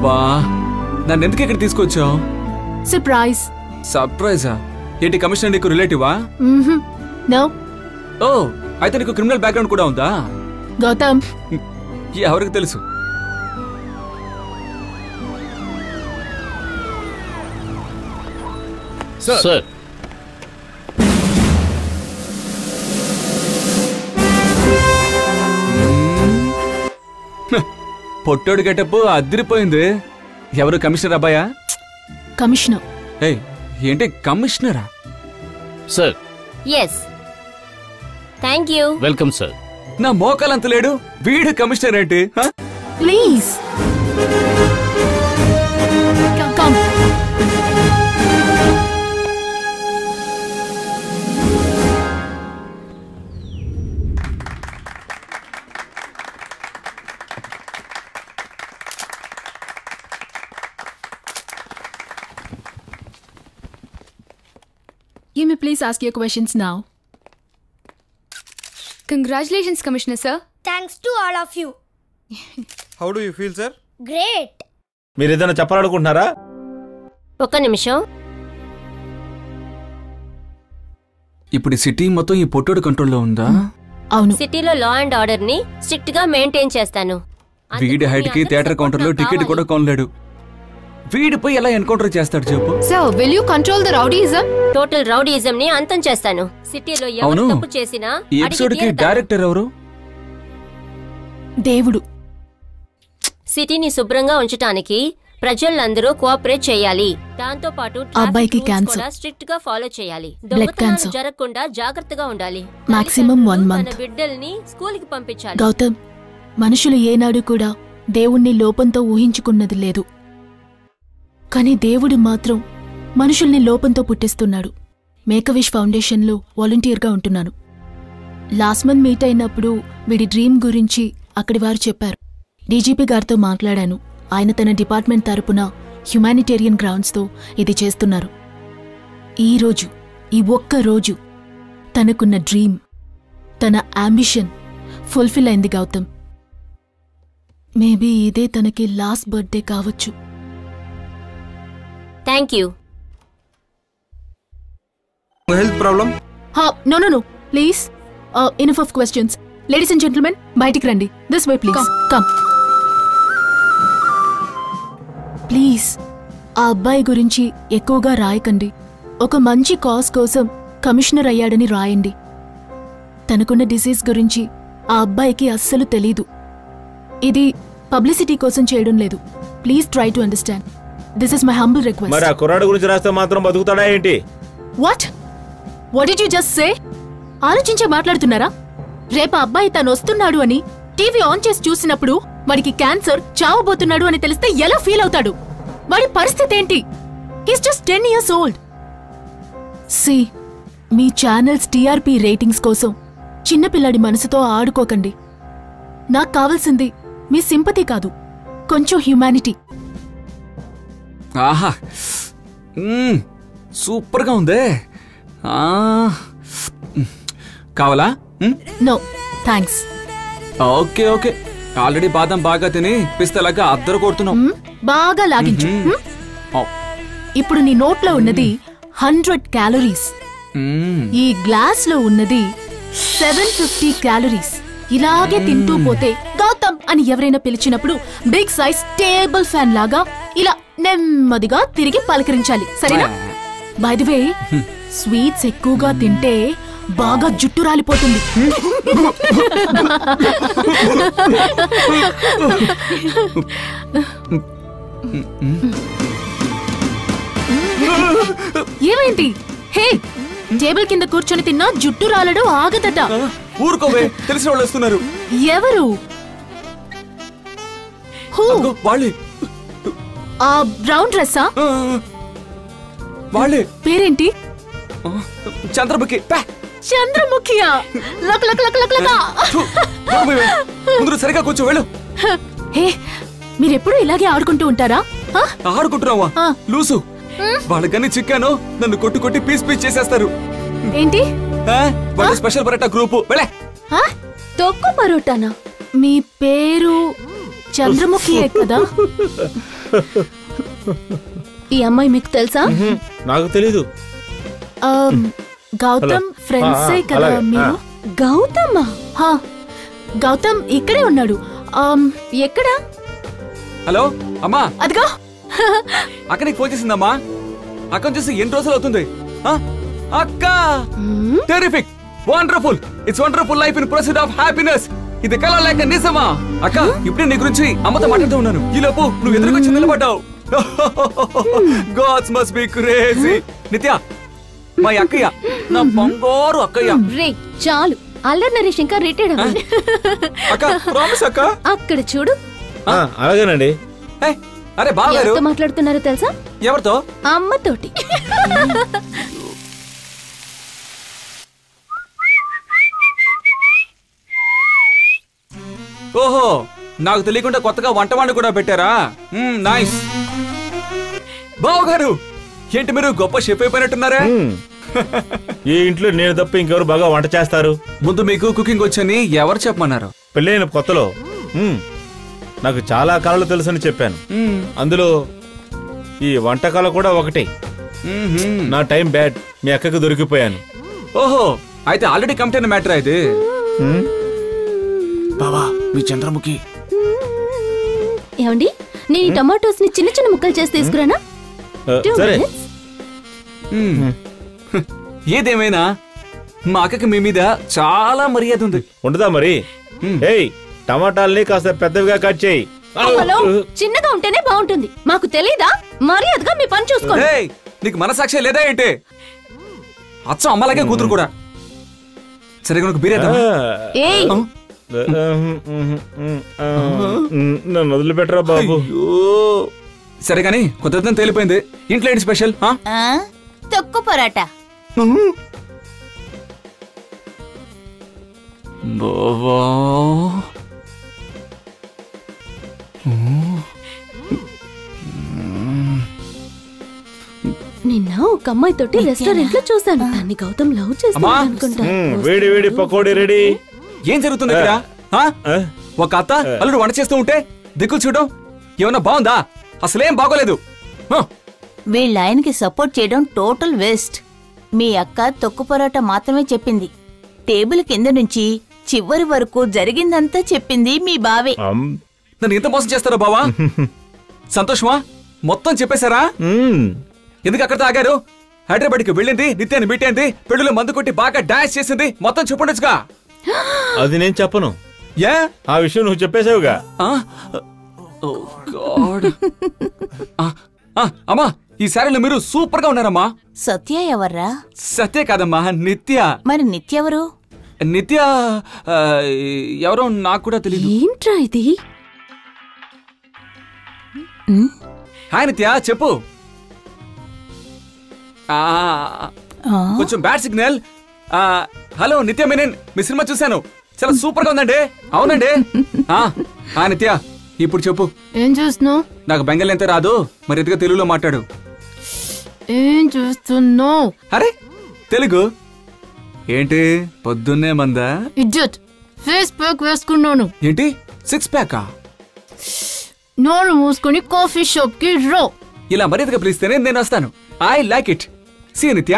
అబ్బా నన్ను ఎందుకు ఇక్కడ తీసుకొచ్చావు సర్ప్రైజ్ సర్ప్రైజా ఏంటి కమిషనర్ నీకు రిలేటివా నో ఓ అయితే నీకు క్రిమినల్ బ్యాక్గ్రౌండ్ కూడా ఉందా గౌతమ్ ఎవరికి తెలుసు సార్ పొట్టోడు గెటప్ అదిరిపోయింది ఎవరు కమిషనర్ అబ్బాయా కమిషనర్ ఏయ్ ఏంటి కమిషనరా sir yes thank you welcome sir నా మోకాలంత లేడు వీడు కమిషనర్ ఏంటి హ? Please come You may please ask your questions now. Congratulations, Commissioner, sir. Thanks to all of you how do you feel sir great మీరు ఏదైనా చెప్పాలనుకుంటున్నారా ఒక్క నిమిషం ఇప్పుడు ఈ సిటీ మొత్తం ఈ పొట్టోడు కంట్రోల్లో ఉందా అవును సిటీలో లా అండ్ ఆర్డర్ ని స్ట్రిక్ట్ గా మెయింటైన్ చేస్తాను అందుకు వీడి మీ హైట్ కి అందరి థియేటర్ support కౌంటర్ లో నాకు టికెట్ కావాలి. కూడా కొనలేడు వీడిపై ఎలా ఎన్కౌంటర్ చేస్తాడు చెప్పు Sir, will you control the rowdyism? Total rowdyism ని అంతం చేస్తాను సిటీలో ఎవరు అవును. తప్పు చేసినా ఈ అడిగి ఎపిసోడ్ కి తీరుతాను. డైరెక్టర్ ఎవరు దేవుడు సిటీని శుభ్రంగా ఉంచడానికి ప్రజలందరూ కోఆపరేట్ చేయాలి దాంతో పాటు అబ్బాయికి cancer. స్ట్రిక్ట్ గా ఫాలో చేయాలి Blood దొంగతనాలు cancer. జరగకుండా జాగ్రత్తగా ఉండాలి Maximum one తల్లిదండ్రులు month. తన బిడ్డల్ని స్కూల్ కి పంపించాలి గౌతమ్ మనుషులు ఏనాడు కూడా దేవుణ్ణి లోపంతో ఊహించుకున్నది లేదు కానీ దేవుడు మాత్రం మనుషుల్ని లోపంతో పుట్టిస్తున్నాడు మేకవిష్ ఫౌండేషన్లో వాలంటీర్గా ఉంటున్నాను లాస్ట్ మంత్ మీట్ అయినప్పుడు వీడి డ్రీమ్ గురించి అక్కడి వారు చెప్పారు డీజీపీ గారితో మాట్లాడాను ఆయన తన డిపార్ట్మెంట్ తరపున హ్యుమానిటేరియన్ గ్రౌండ్స్తో ఇది చేస్తున్నారు ఈ రోజు ఈ ఒక్క రోజు తనకున్న డ్రీమ్ తన అంబిషన్ ఫుల్ఫిల్ అయింది గౌతమ్ మేబీ ఇదే తనకి లాస్ట్ బర్త్డే కావచ్చు thank you health problem no no no please enough of questions ladies and gentlemen బయటికి రండి this way please come please ఆ అబ్బాయి గురించి ఎక్కువగా రాయకండి ఒక మంచి కాజ్ కోసం కమిషనర్ అయ్యాడని రాయండి తనకున్న డిసీజ్ గురించి ఆ అబ్బాయికి అస్సలు తెలీదు ఇది పబ్లిసిటీ కోసం చేయడం లేదు please try to understand this is my humble మరి రిక్వెస్ట్ ఆ కుర్రాడు గురించి రాస్తే మాత్రం బతుకుతాడా ఏంటి what what did you just say ఆలోచించే మాట్లాడుతున్నారా రేపు ఆ అబ్బాయి తను వస్తున్నాడు అని టీవీ ఆన్ చేసి చూసినప్పుడు వాడికి క్యాన్సర్ చావబోతున్నాడు అని తెలిస్తే ఎలా ఫీల్ అవుతాడు వాడి పరిస్థితి ఏంటి he's just ten years old see మీ ఛానల్స్ టీఆర్పీ రేటింగ్స్ కోసం చిన్నపిల్లాడి మనసుతో ఆడుకోకండి నాకు కావాల్సింది మీ సింపతి కాదు కొంచెం హ్యుమానిటీ ఆహా మ్మ్. సూపర్గా ఉందే ఆ. కావాలా మ్మ్? No thanks okay okay already బాదం బాగా తిని పిస్తలాగా అద్దరు కొడుతున్నాం బాగా లాగించు మ్మ్. హ్మ్? ఓ. ఇప్పుడు నీ నోట్లో ఉన్నది హండ్రెడ్ క్యాలరీస్ మ్మ్. ఈ గ్లాస్ లో ఉన్నది సెవెన్ ఫిఫ్టీ క్యాలరీస్ ఇలాగే తింటూ పోతే గౌతమ్ అని ఎవరైనా పిలిచినప్పుడు బిగ్ సైజ్ టేబుల్ ఫ్యాన్ లాగా ఇలా నెమ్మదిగా తిరిగి పలకరించాలి సరేనా బై ది వే స్వీట్స్ ఎక్కువగా తింటే బాగా జుట్టు రాలిపోతుంది ఏమైంది హే టేబుల్ కింద కూర్చొని తిన్నా జుట్టు రాలడం ఆగదట ఊరుకోవే తెలిసిన వాళ్ళు వస్తున్నారు ఎవరు హూ అదిగో, వాళ్ళే ఆ బ్రౌన్ డ్రెస్సా ఆ, వాళ్ళే పేరేంటి ఆ, చంద్రముఖి పా. చంద్రముఖియా లక్ లక్ లక్ లక్ లక థు, దూరపోయివే. ముందు సరిగా కూర్చో వెళ్ళు హే మీరెప్పుడు ఇలాగే ఆడుకుంటూ ఉంటారా ఆ? ఆడుకుంటున్నావా ఆ. లూసు వాళ్ళకని చిక్కాను నన్ను కొట్టి కొట్టి పీస్ పీస్ చేసేస్తారు ఏంటి ఆ, వాళ్ళ స్పెషల్ పరాటా గ్రూపు వెళ్ళే ఆ? తొక్కు పరోటానా మీ పేరు చంద్రముఖియే కదా ఈ అమ్మాయి మీకు తెలుసా హ్మ్, నాకు తెలీదు ఆమ్, గౌతమ్ ఫ్రెండ్సే ఆ, కదా అలాగే, మీరు గౌతమ్మా హా, గౌతమ్ ఇక్కడే ఉన్నాడు ఆమ్, ఎక్కడ హలో అమ్మా అదిగో అక్క నీకు ఫోన్ చేసిందమ్మా అక్కను చూసి ఎన్ని రోజులు అవుతుంది ఆ? అక్క terrific wonderful it's wonderful life in proceed of happiness ఇది కళ లేక నిజమా అక్క ఇప్పుడే నీ గురించి అమ్మతో మాట్లాడుతూ ఉన్నాను ఈ లోపు నువ్వు ఎదురుకొచ్చి నిలబడ్డావు gods must be crazy Nitya మా అక్కయ్య నా బంగారు అక్కయ్య రే చాలు అల్లరి నరేష్ ఇంకా రిటైర్డ్ అవ్వాలి అక్క ప్రామిస్ అక్క అక్కడ చూడు ఆ, అలాగేనండి ఏయ్, అరే బావగారు ఎవరితో మాట్లాడుతున్నారో తెలుసా ఎవరితో అమ్మతోటి ఓహో నాకు తెలియకుండా కొత్తగా వంటవాణ్ణి కూడా పెట్టారా నైస్ బావగారు ఏంటి మీరు గొప్ప షెఫ్ అయిపోయినట్టున్నారే హ్మ్. ఈ ఇంట్లో నేను తప్ప ఇంకెవరు బాగా వంట చేస్తారు ముందు మీకు కుకింగ్ వచ్చని ఎవరు చెప్పమన్నారు పెళ్ళైన కొత్తలో హ్మ్, నాకు చాలా కళలు తెలుసని చెప్పాను మ్మ్. అందులో ఈ వంటకాలు కూడా ఒకటే మ్మ్హ్మ్. నా టైం బ్యాడ్ మీ అక్కకి దొరికిపోయాను ఓహో అయితే ఆల్రెడీ కమిట్ అయిన మ్యాటర్ ఇది హ్మ్? బావా మీ చంద్రముఖి ఏమండి నేను ఈ టమాటోస్ ని చిన్న చిన్న ముక్కలు చేసి తీసుకురానా ఆ, Two సరే minutes. మ్మ్. ఏదేమైనా మా అక్కకి మీ మీద చాలా మర్యాద ఉంది ఉండదా మరి హ్మ్. ఏయ్ టమాటాల్ని కాస్త పెద్దవిగా కట్ చేయి హలో చిన్నగా ఉంటేనే బాగుంటుంది మాకు తెలీదా మర్యాదగా మీ పని చూసుకోండి ఏయ్, నీకు మనసాక్షి లేదా ఏంటి అచ్చం అమ్మలాగే కూతురు కూడా సరే నాకు బీరేద్దాం ఏయ్ నన్ను వదిలిపెట్టరా బాబు సరే కానీ కొత్త తేలిపోయింది ఇంట్లో ఏంటి స్పెషల్ ఆ? తొక్కు పరాటా బావా నిన్న ఒక అమ్మాయి తోటి రెస్టారెంట్ లో చూసాను దాన్ని గౌతమ్ లవ్ అమ్మా. చేస్తాను అనుకుంటా హ్మ్, వేడి వేడి పకోడీ రెడీ ఏం జరుగుతుంది ఇక్కడ ఆ? ఆ? ఒక అత్త అల్లుడు వంట చేస్తూ ఉంటే దిక్కులు చూడడం ఏమన్నా బాగుందా అసలేం బాగోలేదు హ, వీళ్ళ ఆయనకి సపోర్ట్ చేయడం టోటల్ వేస్ట్ మీ అక్క తొక్కు పరోటా మాత్రమే చెప్పింది టేబుల్ కింద నుంచి చివరి వరకు జరిగిందంతా చెప్పింది మీ బావే అమ్. నన్ను ఎంత మోసం చేస్తారో బావా సంతోషమా మొత్తం చెప్పేశారా హ్మ్. ఎందుకు అక్కడ తాగారు హైదరాబాద్కి వెళ్ళింది నిత్యాన్ని మీట్ అయింది పెళ్లిలో మందు కొట్టి బాగా డాన్స్ చేసింది మొత్తం చెప్పుండొచ్చుగా అది నేను చెప్పను ఏ ఆ విషయం నువ్వు చెప్పేసావుగా ఆ? ఓ గాడ్ ఆ, ఆ, అమ్మా ఈ శారీలో మీరు సూపర్ గా ఉన్నారమ్మా సత్య ఎవర్రా సత్య కాదమ్మా నిత్య మరి నిత్యెవరు నిత్య ఆ, ఎవరో నాకు కూడా తెలియదు ఏంట్రా ఇది ఉమ్, హాయ్ నిత్య చెప్పు ఆ, ఆ, కొంచెం బ్యాడ్ సిగ్నల్ ఆ, హలో నిత్య మీనన్ మీ సినిమా చూశాను చాలా సూపర్ గా ఉందండి అవునండి ఆ, ఆ నిత్య ఇప్పుడు చెప్పు ఏం చూస్తున్నావు నాకు బెంగల్ ఎంత రాదు మరి ఎదుగా తెలుగులో మాట్లాడు ఏం చూస్తున్నావు అరే తెలుగు ఏంటి పొద్దున్నే మందా ఇజ్జత్ ఫేస్ ప్యాక్ వేసుకున్నాను ఏంటి సిక్స్ ప్యాకా నోరు మూసుకొని కాఫీ షాప్ కి రో ఇలా మర్యాదగా పిలిస్తేనే నేను వస్తాను I like it see Nitya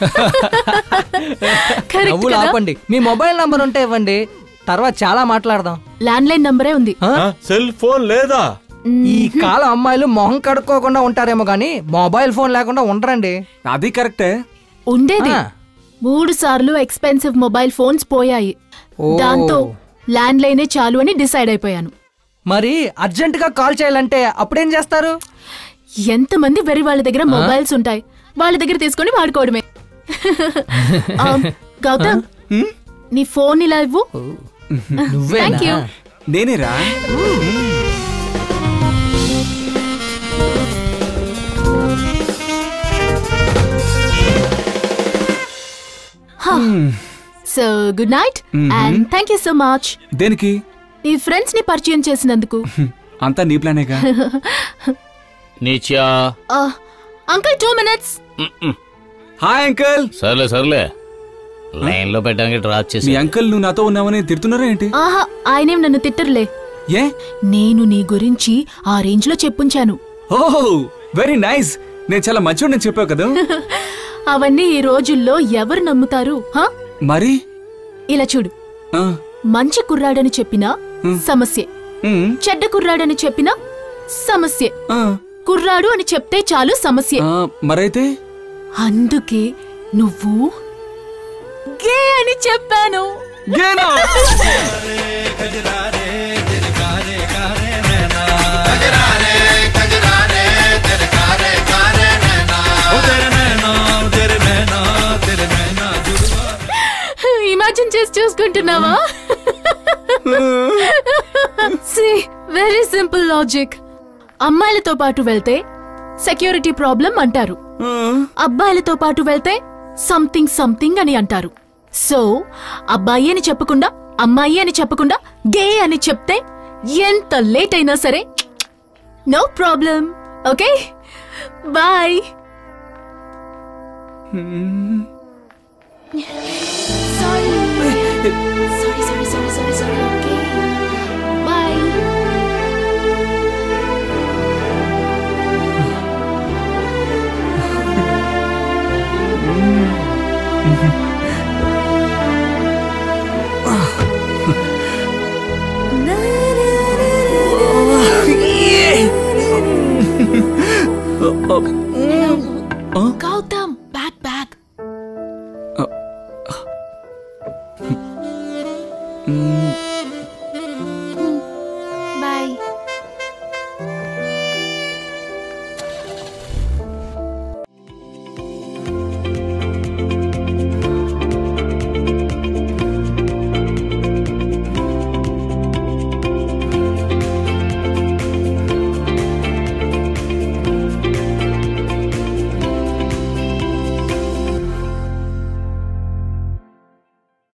correct నవ్వులు కదా ఆపండి మీ మొబైల్ నంబర్ ఉంటే ఇవ్వండి తర్వాత చాలా మాట్లాడదాం ల్యాండ్ లైన్ నంబరే ఉంది ఆ? ఆ, సెల్ ఫోన్ లేదా ఈ కాలం అమ్మాయిలు మొహం కడుక్కోకుండా ఉంటారేమో కానీ మొబైల్ ఫోన్ లేకుండా ఉండరండి అది కరెక్టే ఉండేది ఆ. మూడు సార్లు ఎక్స్పెన్సివ్ మొబైల్ ఫోన్స్ పోయాయి ఓ. దాంతో ల్యాండ్ లైనే చాలు అని డిసైడ్ అయిపోయాను మరి అర్జెంట్ గా కాల్ చేయాలంటే అప్పుడేం చేస్తారు ఎంతమంది వెరీ వాళ్ళ దగ్గర మొబైల్స్ ఉంటాయి వాళ్ళ దగ్గర తీసుకొని వాడుకోవడమే ఆ, గౌతమ్ నీ ఫోన్ ఇలా ఇవ్వు థ్యాంక్ యూ నువ్వేనా నేనేరా so good night and thank you so much దేనికి నీ ఫ్రెండ్స్ ని పరిచయం చేసినందుకు అంతా నీ ప్లానేగా నీచా uncle two minutes hi uncle సర్లే సర్లే లైన్ లో పెట్టడానికి డ్రాప్ మీ చేసి అంకుల్ నువ్వు నాతో ఉన్నావని తిడుతున్నారా ఏంటి ఆహా ఆయనేం నన్ను తిట్టరులే ఏ నేను నీ గురించి ఆ రేంజ్ లో చెప్పుంచాను ఓ వెరీ నైస్ నేను చాలా మంచివాడిని చెప్పావు కదా అవన్నీ ఈ రోజుల్లో ఎవరు నమ్ముతారు హా మరి ఇలా చూడు ఆ, మంచి కుర్రాడని చెప్పినా సమస్యే ఉమ్, చెడ్డ కుర్రాడని చెప్పినా సమస్యే ఆ, కుర్రాడు అని చెప్తే చాలు సమస్యే ఆ, మరైతే అందుకే నువ్వు గే అని చెప్పాను గేనా ఇమాజిన్ చేసి చూసుకుంటున్నావా వెరీ సింపుల్ లాజిక్ అమ్మాయిలతో పాటు వెళ్తే సెక్యూరిటీ ప్రాబ్లం అంటారు అబ్బాయిలతో పాటు వెళ్తే సంథింగ్ సంథింగ్ అని అంటారు సో అబ్బాయి అని చెప్పకుండా అమ్మాయి అని చెప్పకుండా గే అని చెప్తే ఎంత లేట్ అయినా సరే no problem okay bye sorry sorry sorry sorry sorry sorry okay bye Gautam